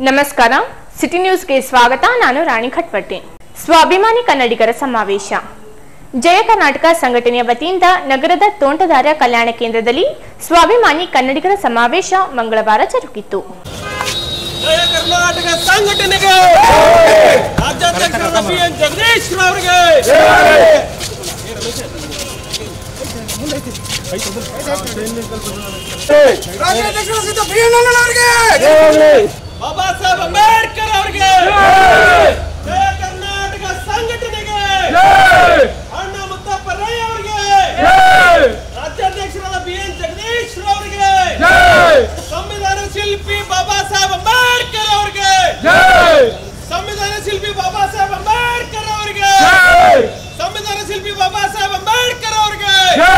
ನಮಸ್ಕಾರ ಸಿಟಿ ನ್ಯೂಸ್ಗೆ ಸ್ವಾಗತ ನಾನು ರಾಣಿ ಖಟ್ವಟ್ಟಿ ಸ್ವಾಭಿಮಾನಿ ಕನ್ನಡಿಗರ ಸಮಾವೇಶ ಜಯ ಕರ್ನಾಟಕ ಸಂಘಟನೆಯ ವತಿಯಿಂದ ನಗರದ ತೋಂಟದಾರ್ಯ ಕಲ್ಯಾಣ ಕೇಂದ್ರದಲ್ಲಿ ಸ್ವಾಭಿಮಾನಿ ಕನ್ನಡಿಗರ ಸಮಾವೇಶ ಮಂಗಳವಾರ ಜರುಗಿತು ಜಯ ಕರ್ನಾಟಕ ಸಂಘಟನೆಗೆ ರಾಜ್ಯಾಧ್ಯಕ್ಷರಾದ ಬಿ ಎನ್ ಜಗದೀಶ್ ಅವರಿಗೆ ರಾಜ್ಯಾಧ್ಯಕ್ಷರಾದ ಬಿ ಎನ್ ಅವರಿಗೆ ಬಾಬಾ ಸಾಹೇಬ್ ಅಂಬೇಡ್ಕರ್ ಅವರಿಗೆ ಜಯ ಕರ್ನಾಟಕ ಸಂಘಟನೆಗೆ ಅಣ್ಣ ಮುತ್ತಪ್ಪ ರೈ ಅವರಿಗೆ ರಾಜ್ಯಾಧ್ಯಕ್ಷರಾದ ಬಿ ಎನ್ ಜಗದೀಶ್ ಅವರಿಗೆ ಸಂವಿಧಾನ ಶಿಲ್ಪಿ ಬಾಬಾ ಸಾಹೇಬ್ ಅಂಬೇಡ್ಕರ್ ಅವರಿಗೆ ಸಂವಿಧಾನ ಶಿಲ್ಪಿ ಬಾಬಾ ಸಾಹೇಬ್ ಅಂಬೇಡ್ಕರ್ ಅವರಿಗೆ ಸಂವಿಧಾನ ಶಿಲ್ಪಿ ಬಾಬಾ ಸಾಹೇಬ್ ಅಂಬೇಡ್ಕರ್ ಅವರಿಗೆ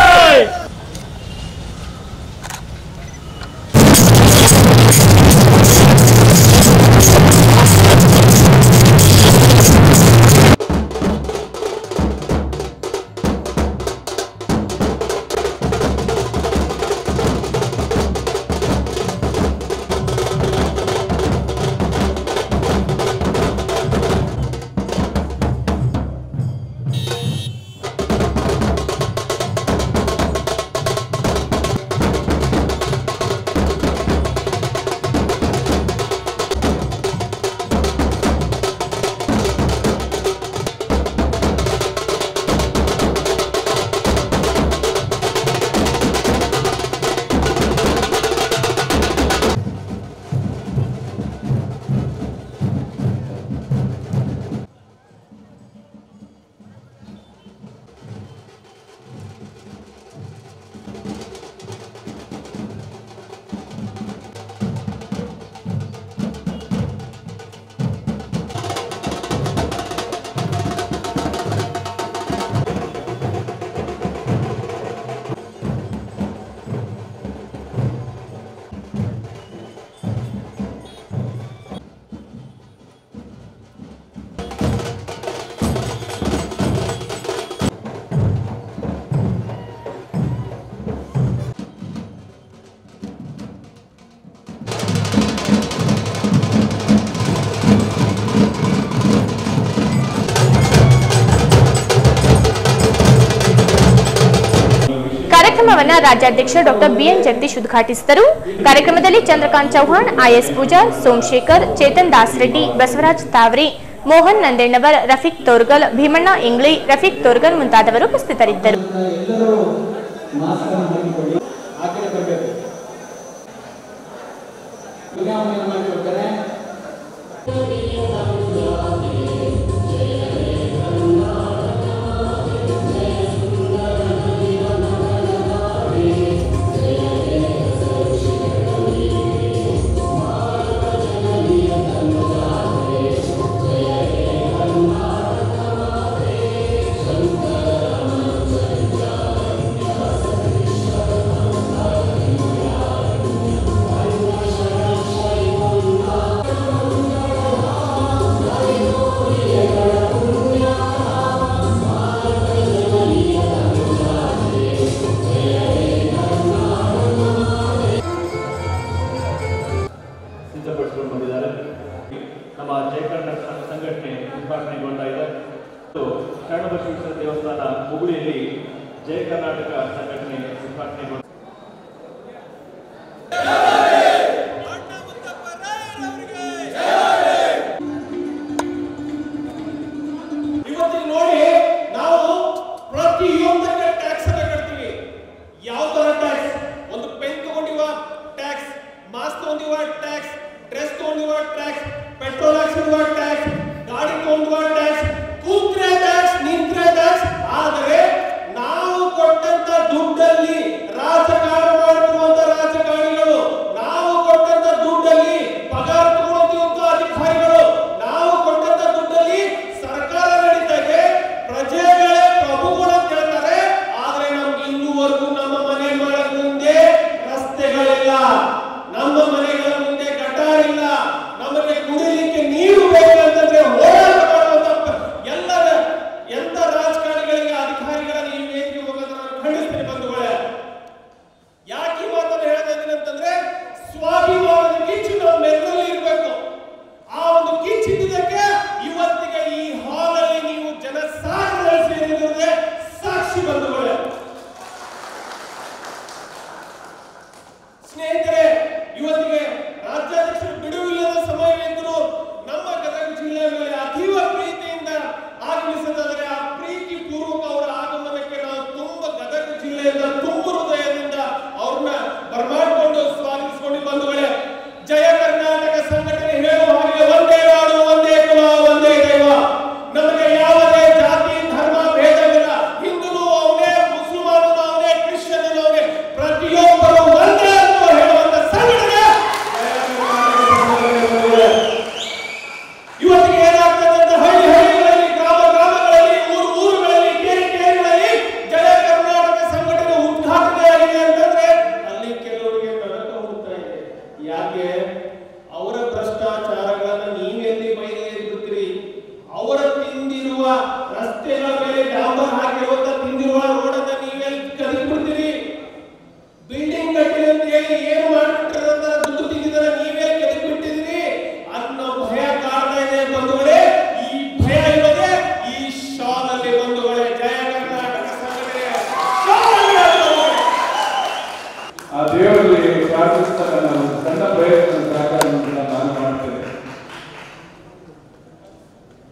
ಕಾರ್ಯಕ್ರಮವನ್ನ ರಾಜ್ಯಾಧ್ಯಕ್ಷ ಡಾಕ್ಟರ್ ಬಿಎನ್ ಜಗದೀಶ್ ಉದ್ಘಾಟಿಸಿದರು ಕಾರ್ಯಕ್ರಮದಲ್ಲಿ ಚಂದ್ರಕಾಂತ್ ಚೌಹಾಣ್ ಐಎಸ್ ಪೂಜಾರ್ ಸೋಮಶೇಖರ್ ಚೇತನ್ ದಾಸ್ ರೆಡ್ಡಿ ಬಸವರಾಜ್ ತಾವರೆ ಮೋಹನ್ ನಂದೇಣ್ಣವರ್ ರಫೀಕ್ ತೋರ್ಗಲ್ ಭೀಮಣ್ಣ ಇಂಗ್ಲಿ ರಫೀಕ್ ತೋರ್ಗಲ್ ಮುಂತಾದವರು ಉಪಸ್ಥಿತರಿದ್ದರು ಎಲ್ಲರೂ ಮಾಸ್ಕ್ ಅನ್ನು ಹಾಕಿಕೊಳ್ಳಿ ಆ ಕಡೆ ಬರಬೇಕು ಚುನಾವಣೆಯನ್ನು ಮಾಡಿಕೊಡ್ತಾರೆ ಸಿದ್ಧಪಡಿಸಿಕೊಂಡು ಬಂದಿದ್ದಾರೆ ನಮ್ಮ ಜಯಕರ್ನಾಟಕ ಸಂಘ- ಸಂಘಟನೆ ಉದ್ಘಾಟನೆಗೊಂಡ ಇದೆ ಮತ್ತು ಶರಣಬಸವೇಶ್ವರ ದೇವಸ್ಥಾನ ಹುಬ್ಬಳ್ಳಿಯಲ್ಲಿ ಜಯ ಕರ್ನಾಟಕ ಸಂಘಟನೆ ಉದ್ಘಾಟನೆಗೊಂಡ ಅಣ್ಣ ಮುತ್ತಪ್ಪ ರೈ ಅವರಿಗೆ ಇವತ್ತಿಗೆ ನೋಡಿ ನಾವು ಪ್ರತಿಯೊಂದಕ್ಕೆ ಟ್ಯಾಕ್ಸ್ ಅನ್ನ ಕಟ್ತೀವಿ ಯಾವ ತರ ಟ್ಯಾಕ್ಸ್ ಒಂದು ಪೆನ್ ತಗೊಂಡಿವ ಟ್ಯಾಕ್ಸ್ ಮಾಸ್ಕ್ ತಗೊಂಡಿವ ಟ್ಯಾಕ್ಸ್ ಡ್ರೆಸ್ ತಗೊಂಡಿವ ಟ್ಯಾಕ್ಸ್ ಪೆಟ್ರೋಲ್ ಹಾಕ್ಸಿರುವ ಟ್ಯಾಕ್ಸ್ ಗಾಡಿ ತಗೊಂಡಿವ ಟ್ಯಾಕ್ಸ್ ಕೂತ್ರೆ ಟ್ಯಾಕ್ಸ್ ನಿಂತ್ರೆ ಟ್ಯಾಕ್ಸ್ ಆದರೆ ನಾವು ಕೊಟ್ಟಂತ ದುಡ್ಡಲ್ಲಿ ರಾಜಕಾರಣ ಮಾಡುತ್ತಿರುವಂತ ರಾಜಕಾರಣಿಗಳು ನಾವು ಕೊಟ್ಟಂತ ದುಡ್ಡಲ್ಲಿ ಪಗಾರ ತಗೊಳ್ಳುವಂತ ಅಧಿಕಾರಿಗಳು ನಾವು ಕೊಟ್ಟಂತ ದುಡ್ಡಲ್ಲಿ ಸರ್ಕಾರ ನಡೀತಾ ಇದೆ ಪ್ರಜೆಗಳೇ ಪ್ರಭುಗಳು ಅಂತ ಹೇಳ್ತಾರೆ ಆದ್ರೆ ನಮ್ಗೆ ಇನ್ನೂವರೆಗೂ ನಮ್ಮ ಮನೆ ಮಗಳ ಮುಂದೆ ರಸ್ತೆಗಳಿಲ್ಲ ನಮ್ಮ ಮನೆಗಳ ಮುಂದೆ ಗಟಾರ್ ಇಲ್ಲ ನಮಗೆ ಕುಡಿಲಿಕ್ಕೆ ನೀರು ಬೇಕಲ್ಲ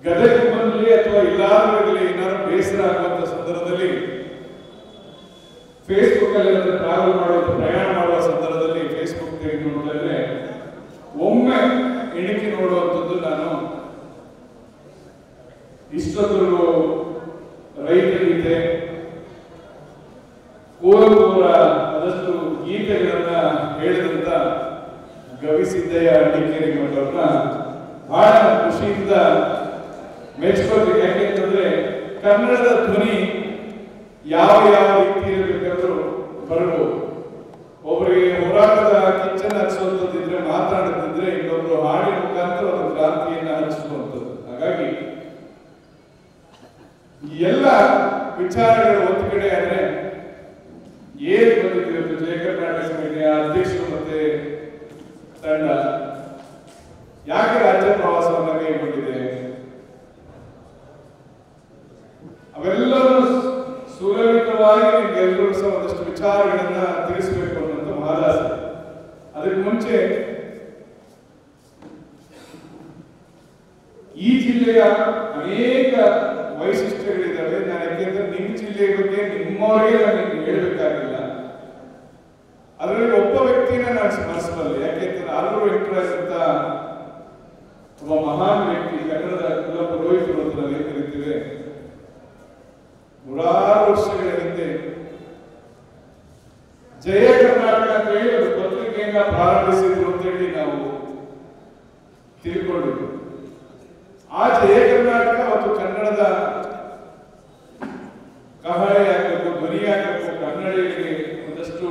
ಗದಗ ಬಂದಲ್ಲಿ ಅಥವಾ ಇಲ್ಲಾಗಲಿ ಏನಾದ್ರು ಬೇಸರ ಆಗುವಂತ ಸಂದರ್ಭದಲ್ಲಿ ಫೇಸ್ಬುಕ್ ಅಲ್ಲಿ ಟ್ರಾವೆಲ್ ಮಾಡುವ ಪ್ರಯಾಣ ಮಾಡುವ ಸಂದರ್ಭದಲ್ಲಿ ಫೇಸ್ಬುಕ್ ತೆಗೆದು ನೋಡಿದ್ರೆ ಒಮ್ಮೆ ಎಣಿಕೆ ನೋಡುವಂಥದ್ದು ನಾನು ಇಷ್ಟೊಂದು ರೈತ ಗೀತೆ ಕುವೆಂಪುರ ಅದಷ್ಟು ಗೀತೆಗಳನ್ನ ಹೇಳಿದಂತ ಗವಿಸಿದ್ದಯ್ಯ ಅಡಿಕೇರಿ ಮಠವ್ರನ್ನ ಬಹಳ ಖುಷಿಯಿಂದ ಮೆಚ್ಕೋಬೇಕು ಯಾಕೆಂತಂದ್ರೆ ಕನ್ನಡದ ಧ್ವನಿ ಯಾವ ಯಾವ ರೀತಿಯಲ್ಲಿ ಬೇಕಾದ್ರೂ ಬರ್ಬೋದು ಒಬ್ಬರಿಗೆ ಹೋರಾಟದ ಕಿಚ್ಚನ್ನ ಹಚ್ಚುವಂಥದ್ದಿದ್ರೆ ಮಾತಾಡುತ್ತಿದ್ರೆ ಇನ್ನೊಬ್ರು ಹಾಡಿನ ಮುಖಾಂತರ ಒಂದು ಕ್ರಾಂತಿಯನ್ನ ಹಂಚುವಂಥದ್ದು ಹಾಗಾಗಿ ಈ ಎಲ್ಲ ವಿಚಾರಗಳು ಒಂದು ಕಡೆ ಆದ್ರೆ ಏನ್ ಬಂದಿದೆ ಇವತ್ತು ಜಯ ಕರ್ನಾಟಕ ಸಮಿತಿಯ ಅಧ್ಯಕ್ಷರು ಮತ್ತೆ ತಂಡ ಯಾಕೆ ರಾಜ್ಯ ಪ್ರವಾಸವನ್ನ ಕೈಗೊಂಡಿದೆ ಅವೆಲ್ಲವೂ ಸುಲಲಿತವಾಗಿ ನಿಮ್ಗೆಲ್ಲರೂ ಸಹ ಒಂದಷ್ಟು ವಿಚಾರಗಳನ್ನ ತಿಳಿಸಬೇಕು ಅನ್ನೋದು ಮಹಾದಾಸೆ ಅದಕ್ಕೆ ಮುಂಚೆ ಈ ಜಿಲ್ಲೆಯ ಅನೇಕ ವೈಶಿಷ್ಟ್ಯಗಳಿದ್ದಾವೆ ನಾನು ಯಾಕೆಂದ್ರೆ ನಿಮ್ಮ ಜಿಲ್ಲೆಯ ಬಗ್ಗೆ ನಿಮ್ಮವರಿಗೆ ನಾನು ನಿಮ್ಗೆ ಹೇಳ್ಬೇಕಾಗಿಲ್ಲ ಅದರಲ್ಲಿ ಒಬ್ಬ ವ್ಯಕ್ತಿನ ನಾನು ಸ್ಮರಿಸಬಲ್ಲೆ ಯಾಕೆಂದ್ರೆ ಆಲೂರು ವೆಂಕಟರಾಜ್ ಅಂತ ಒಬ್ಬ ಮಹಾನ್ ವ್ಯಕ್ತಿ ಕನ್ನಡದ ಕುಲ ಪುರೋಹಿತರು ಅಂತ ನಾವೇನ್ ಕರಿತೀವಿ ನೂರಾರು ವರ್ಷಗಳ ಹಿಂದೆ ಜಯ ಕರ್ನಾಟಕ ಅಂತ ಹೇಳಿ ಒಂದು ಪತ್ರಿಕೆಯನ್ನ ಪ್ರಾರಂಭಿಸಿದ್ರು ಅಂತ ಹೇಳಿ ನಾವು ತಿಳ್ಕೊಂಡಿದ್ವಿ ಆ ಜಯ ಕರ್ನಾಟಕ ಮತ್ತು ಕನ್ನಡದ ಕಹಳೆ ಆಗಬೇಕು ಧ್ವನಿ ಆಗಬೇಕು ಕನ್ನಡಿಗರಿಗೆ ಒಂದಷ್ಟು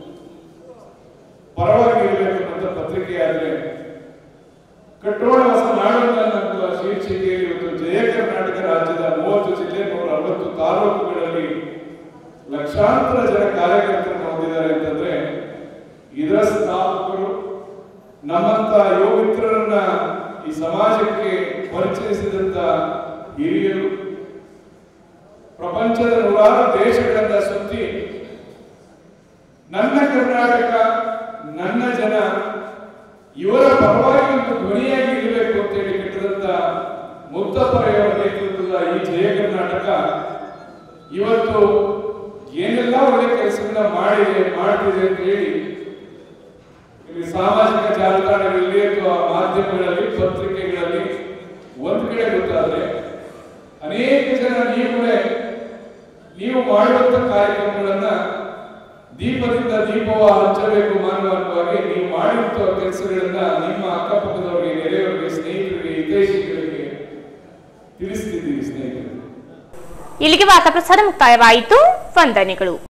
ಪರವಾಗಿ ಇರಬೇಕು ಅನ್ನೋ ಪತ್ರಿಕೆ ಆದ್ರೆ ಕಟ್ಟೋಣ ಹೊಸ ನಾಡನ್ನ ಅನ್ನುವ ಶೀರ್ಷಿಕೆಯಲ್ಲಿ ಇವತ್ತು ಜಯ ಕರ್ನಾಟಕ ರಾಜ್ಯದ ಮೂವತ್ತು ಜಿಲ್ಲೆ ನೂರ ಅರವತ್ತು ತಾಲೂಕುಗಳಲ್ಲಿ ಲಕ್ಷಾಂತರ ಜನ ಕಾರ್ಯಕರ್ತರನ್ನು ಹೊಂದಿದ್ದಾರೆ ಅಂತಂದ್ರೆ ಇದರ ಸ್ಥಾಪಕರು ನಮ್ಮಂತ ಯುವ ಮಿತ್ರರನ್ನ ಈ ಸಮಾಜಕ್ಕೆ ಪರಿಚಯಿಸಿದಂತ ಹಿರಿಯರು ಪ್ರಪಂಚದ ನೂರಾರು ದೇಶಗಳನ್ನ ಸುತ್ತಿ ನನ್ನ ಕರ್ನಾಟಕ ನನ್ನ ಜನ ಇವರ ಪರವಾಗಿ ಒಂದು ಧ್ವನಿಯಾಗಿ ಇರಬೇಕು ಅಂತೇಳಿ ಕಟ್ಟಿದಂತ ಮುಕ್ತಪರೆಯವರ ನೇತೃತ್ವದ ಈ ಜಯ ಕರ್ನಾಟಕ ಇವತ್ತು ಏನೆಲ್ಲ ಒಳ್ಳೆ ಕೆಲಸಗಳನ್ನ ಮಾಡಿದೆ ಮಾಡ್ತಿದೆ ಅಂತ ಹೇಳಿ ಇಲ್ಲಿ ಸಾಮಾಜಿಕ ಜಾಲತಾಣಗಳಲ್ಲಿ ಅಥವಾ ಮಾಧ್ಯಮಗಳಲ್ಲಿ ಪತ್ರಿಕೆಗಳಲ್ಲಿ ಒಂದ್ ಕಡೆ ಗೊತ್ತಾದ್ರೆ ಅನೇಕ ಜನ ನೀವುಗಳೇ ನೀವು ಮಾಡುವಂತ ಕಾರ್ಯಕ್ರಮಗಳನ್ನ ದೀಪದಿಂದ ದೀಪವ ಹಂಚಬೇಕು ಮಾನವವಾಗಿ ನೀವು ಮಾಡಿರುವಂತ ಕೆಲಸಗಳನ್ನ ನಿಮ್ಮ ಅಕ್ಕಪಕ್ಕದವರಿಗೆ ನೆರೆಯವರಿಗೆ ಸ್ನೇಹಿತರಿಗೆ ಹಿತೈಷಿಗಳಿಗೆ ತಿಳಿಸ್ತಿದ್ದೀವಿ ಸ್ನೇಹಿತರೆ ಇಲ್ಲಿಗೆ ವಾರ್ತಾ ಪ್ರಸಾರ ಮುಕ್ತಾಯವಾಯಿತು ವಂದನೆಗಳು